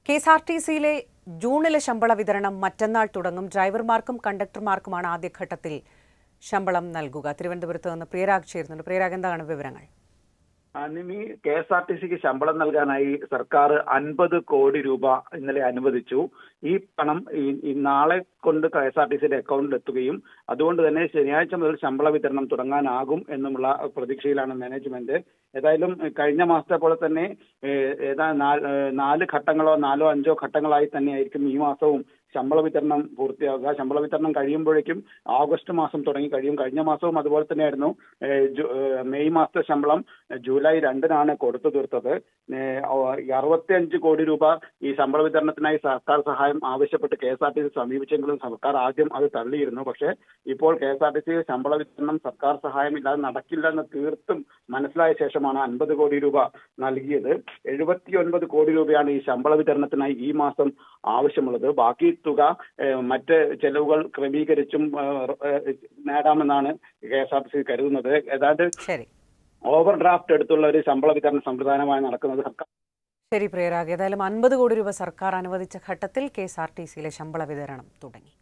K S R T സിയിലെ ജൂണിലെ ശമ്പള വിതരണം മറ്റന്നാൾ തുടങ്ങും ഡ്രൈവർമാർക്കും കണ്ടക്ടർമാർക്കുമാണ് ആദ്യഘട്ടത്തിൽ ശമ്പളം നൽകുക തിരുവനന്തപുരത്ത് നിന്ന് പ്രിയരാഗ് ചേരുന്നുണ്ട് പ്രിയരാഗ് എന്താണ് വിവരങ്ങൾ അനിമി കെ എസ് ആർ ടി സിക്ക് ശമ്പളം നൽകാനായി സർക്കാർ അൻപത് കോടി രൂപ ഇന്നലെ അനുവദിച്ചു ഈ പണം ഈ- ഈ നാളെ കൊണ്ട് കെ എസ് ആർ ടി സിയുടെ അക്കൗണ്ടിൽ എത്തുകയും അതുകൊണ്ട് തന്നെ ശനിയാഴ്ച മുതൽ ശമ്പള വിതരണം തുടങ്ങാനാകും എന്നുമുള്ള പ്രതീക്ഷയിലാണ് മാനേജ്മെന്റ് ഏതായാലും ഏഹ്, കഴിഞ്ഞ മാസത്തെ പോലെ തന്നെ ഏഹ്, ഏതാ നാല് ഏഹ്, നാല് ഘട്ടങ്ങളോ നാലോ അഞ്ചോ ഘട്ടങ്ങളായി തന്നെയായിരിക്കും ഈ മാസവും ശമ്പള വിതരണം പൂർത്തിയാകുക ശമ്പള വിതരണം കഴിയുമ്പോഴേക്കും ഓഗസ്റ്റ് മാസം തുടങ്ങി കഴിയും കഴിഞ്ഞ മാസവും അതുപോലെ തന്നെയായിരുന്നു ഏഹ്, ജു- ഏഹ്, മെയ് മാസത്തെ ശമ്പളം ജൂലൈ രണ്ടിനാണ് കൊടുത്തു തീർത്തത് അറുപത്തി അഞ്ച് കോടി രൂപ ഈ ശമ്പള വിതരണത്തിനായി സർക്കാർ സഹായം ആവശ്യപ്പെട്ട് K S R T C സമീപിച്ചെങ്കിലും സർക്കാർ ആദ്യം അത് തള്ളിയിരുന്നു പക്ഷേ ഇപ്പോൾ K S R T C ശമ്പള വിതരണം സർക്കാർ സഹായം ഇല്ലാതെ നടക്കില്ല എന്ന് തീർത്തും മനസ്സിലായ ശേഷമാണ് അൻപത് കോടി രൂപ നൽകിയത് എഴുപത്തി ഒൻപത് കോടി രൂപയാണ് ഈ ശമ്പള വിതരണത്തിനായി ഈ മാസം ആവശ്യമുള്ളത് ബാക്കി തുക ഏഹ്, മറ്റ് ചെലവുകൾ ക്രമീകരിച്ചും ഏഹ്, ഏഹ്, നേടാമെന്നാണ് K S R T C കരുതുന്നത് ഏതാണ്ട് ശരി ഓവർ ഡ്രാഫ്റ്റ് എടുത്തുള്ള ഒരു ശമ്പള വിതരണ സംവിധാനമായി നടക്കുന്നത് സർക്കാർ ശരി പ്രിയരാഗ് ഏതായാലും അൻപത് കോടി രൂപ സർക്കാർ അനുവദിച്ച ഘട്ടത്തിൽ കെ എസ് ആർ ടി സിയിലെ ശമ്പള വിതരണം തുടങ്ങി